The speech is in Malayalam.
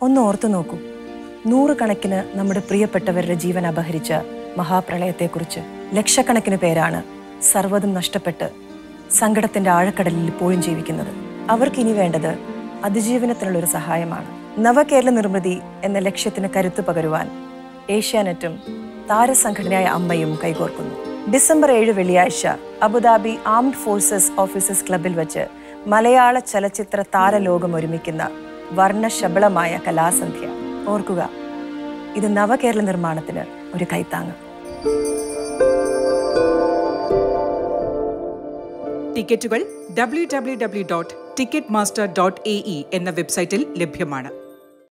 ഒന്ന് ഓർത്തു നോക്കൂ നൂറുകണക്കിന് നമ്മുടെ പ്രിയപ്പെട്ടവരുടെ ജീവൻ അപഹരിച്ച മഹാപ്രളയത്തെക്കുറിച്ച് ലക്ഷക്കണക്കിന് പേരാണ് സർവ്വതും നഷ്ടപ്പെട്ട് സങ്കടത്തിന്റെ ആഴക്കടലിൽ ഇപ്പോഴും ജീവിക്കുന്നത് അവർക്കിനി വേണ്ടത് അതിജീവനത്തിനുള്ള ഒരു സഹായമാണ് നവകേരള നിർമ്മിതി എന്ന ലക്ഷ്യത്തിന് കരുത്തു പകരുവാൻ ഏഷ്യാനെറ്റും താരസംഘടനയായ അമ്മയും കൈകോർക്കുന്നു ഡിസംബർ ഏഴ് വെള്ളിയാഴ്ച അബുദാബി ആംഡ് ഫോഴ്സസ് ഓഫീസേഴ്സ് ക്ലബിൽ വെച്ച് മലയാള ചലച്ചിത്ര താരലോകം ഒരുമിക്കുന്ന വർണ്ണശബളമായ കലാസന്ധ്യ ഓർക്കുക ഇത് നവകേരള നിർമ്മാണത്തിന് ഒരു കൈത്താങ്ങ് ടിക്കറ്റുകൾ W W W dot ticketmaster dot A E എന്ന വെബ്സൈറ്റിൽ ലഭ്യമാണ്